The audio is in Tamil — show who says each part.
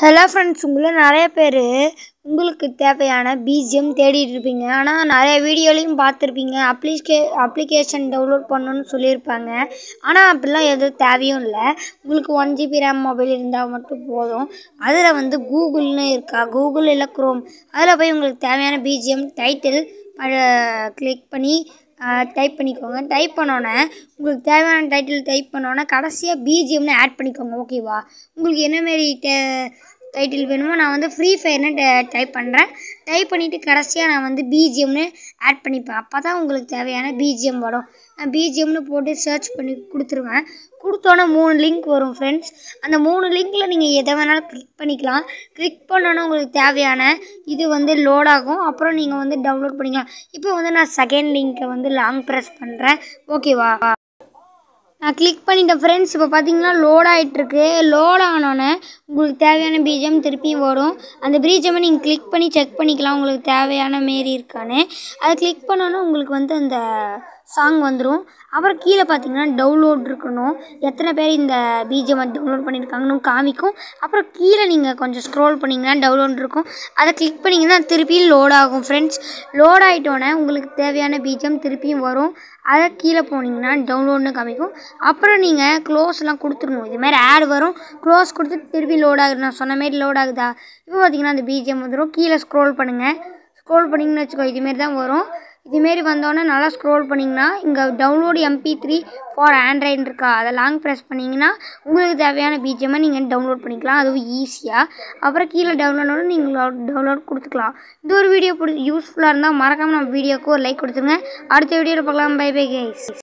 Speaker 1: ஹலோ ஃப்ரெண்ட்ஸ் உங்களில் நிறைய பேர் உங்களுக்கு தேவையான பிஜிஎம் தேடிட்டு இருப்பீங்க ஆனால் நிறைய வீடியோலையும் பார்த்துருப்பீங்க அப்ளிகே அப்ளிகேஷன் டவுன்லோட் பண்ணணும்னு சொல்லியிருப்பாங்க ஆனால் அப்படிலாம் எதுவும் தேவையும் இல்லை உங்களுக்கு ஒன் ஜிபி ரேம் மொபைல் இருந்தால் மட்டும் போதும் அதில் வந்து கூகுள்னு இருக்கா கூகுள் இல்லை க்ரோம் அதில் போய் உங்களுக்கு தேவையான பிஜிஎம் டைட்டில் கிளிக் பண்ணி டைப் பண்ணிக்கோங்க டைப் பண்ணோன்னே உங்களுக்கு தேவையான டைட்டில் டைப் பண்ணோன்னே கடைசியாக பிஜிஎம்னு ஆட் பண்ணிக்கோங்க ஓகேவா உங்களுக்கு என்ன மாரி டே டைட்டில் வேணுமோ நான் வந்து ஃப்ரீ ஃபயர்னு டைப் பண்ணுறேன் டைப் பண்ணிவிட்டு கடைசியாக நான் வந்து பிஜிஎம்னு ஆட் பண்ணிப்பேன் அப்போ தான் உங்களுக்கு தேவையான பிஜிஎம் வரும் நான் பிஜிஎம்னு போட்டு சர்ச் பண்ணி கொடுத்துருவேன் கொடுத்தோன்னே மூணு லிங்க் வரும் ஃப்ரெண்ட்ஸ் அந்த மூணு லிங்க்கில் நீங்கள் எதை வேணாலும் கிளிக் பண்ணிக்கலாம் கிளிக் பண்ணோன்னே உங்களுக்கு தேவையான இது வந்து லோட் ஆகும் அப்புறம் நீங்கள் வந்து டவுன்லோட் பண்ணிக்கலாம் இப்போ வந்து நான் செகண்ட் லிங்க்கை வந்து லாங் ப்ரெஸ் பண்ணுறேன் ஓகேவா நான் கிளிக் பண்ணிட்டேன் ஃப்ரெண்ட்ஸ் இப்போ பார்த்தீங்கன்னா லோட் ஆகிட்டுருக்கு லோட் ஆனோன்னே உங்களுக்கு தேவையான பிஜிஎம் திருப்பியும் வரும் அந்த பிஜிஎம்மை நீங்கள் கிளிக் பண்ணி செக் பண்ணிக்கலாம் உங்களுக்கு தேவையான மாரி இருக்கான்னு அதை கிளிக் பண்ணோன்னே உங்களுக்கு வந்து அந்த சாங் வந்துடும் அப்புறம் கீழே பார்த்தீங்கன்னா டவுன்லோட் இருக்கணும் எத்தனை பேர் இந்த பிஜிஎம் டவுன்லோட் பண்ணியிருக்காங்கன்னு காமிக்கும் அப்புறம் கீழே நீங்கள் கொஞ்சம் ஸ்க்ரோல் பண்ணிங்கன்னா டவுன்லோட் இருக்கும் அதை கிளிக் பண்ணிங்கன்னா திருப்பியும் லோட் ஆகும் ஃப்ரெண்ட்ஸ் லோட் ஆகிட்டோன்னே உங்களுக்கு தேவையான பிஜிஎம் திருப்பியும் வரும் அதை கீழே போனீங்கன்னா டவுன்லோட்னு காமிக்கும் அப்புறம் நீங்கள் க்ளோஸ்லாம் கொடுத்துடணும் இதுமாதிரி ஆட் வரும் க்ளோஸ் கொடுத்து திருப்பி லோட் ஆகுது நான் சொன்ன மாரி லோட் ஆகுதா இப்போ பார்த்தீங்கன்னா அந்த பிஜிஎம் வந்துடும் கீழே ஸ்க்ரோல் பண்ணுங்கள் ஸ்க்ரோல் பண்ணிங்கன்னு வச்சுக்கோ இதுமாரி தான் வரும் இதுமாரி வந்தோடனே நல்லா ஸ்க்ரோல் பண்ணிங்கன்னா இங்கே download MP three for android இருக்கா அதை லாங் ப்ரெஸ் பண்ணிங்கன்னா உங்களுக்கு தேவையான பிஜிஎம்மை நீங்கள் டவுன்லோட் பண்ணிக்கலாம் அதுவும் ஈஸியாக அப்புறம் கீழே டவுன்லோடோட நீங்கள் டவுன்லோட் கொடுத்துக்கலாம் இந்த ஒரு வீடியோ பிடி யூஸ்ஃபுல்லாக இருந்தால் மறக்காமல் நம்ம வீடியோக்கு ஒரு லைக் கொடுத்துருங்க அடுத்த வீடியோவில் பார்க்கலாம் பை பை கைஸ்